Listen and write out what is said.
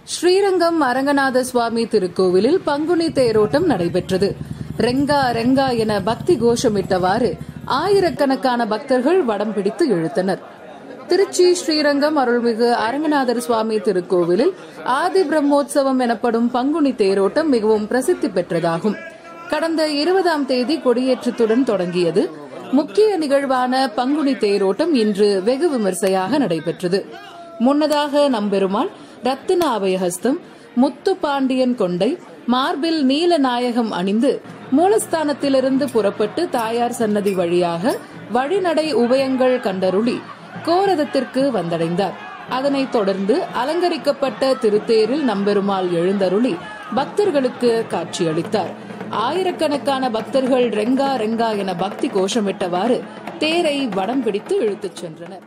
ஸ்ரீரங்கம் அரங்கநாத சுவாமி திருக்கோவிலில் பங்குனி தேரோட்டம் நடைபெற்றது ரெங்கா ரெங்கா என பக்தி கோஷமிட்டவாறு ஆயிரக்கணக்கான பக்தர்கள் வடம் பிடித்து இழுத்தனர் திருச்சி ஸ்ரீரங்கம் அருள்மிகு அரங்கநாதர் சுவாமி திருக்கோவிலில் ஆதி பிரம்மோற்சவம் எனப்படும் பங்குனி தேரோட்டம் மிகவும் பிரசித்தி பெற்றதாகும் கடந்த இருபதாம் தேதி கொடியேற்றத்துடன் தொடங்கியது முக்கிய நிகழ்வான பங்குனி தேரோட்டம் இன்று வெகு விமர்சையாக நடைபெற்றது முன்னதாக நம்பெருமாள் ரத்தின அபயஹஸ்தம் முத்து பாண்டியன் கொண்டை மார்பில் நீல நாயகம் அணிந்து மூலஸ்தானத்திலிருந்து புறப்பட்டு தாயார் சன்னதி வழியாக வழிநடை உபயங்கள் கண்டருளி கோரதத்திற்கு வந்தடைந்தார் அதனைத் தொடர்ந்து அலங்கரிக்கப்பட்ட திருத்தேரில் நம்பெருமாள் எழுந்தருளி பக்தர்களுக்கு காட்சியளித்தார் ஆயிரக்கணக்கான பக்தர்கள் ரெங்கா ரெங்கா என பக்தி கோஷமிட்டவாறு தேரை வடம் பிடித்து இழுத்துச் சென்றனர்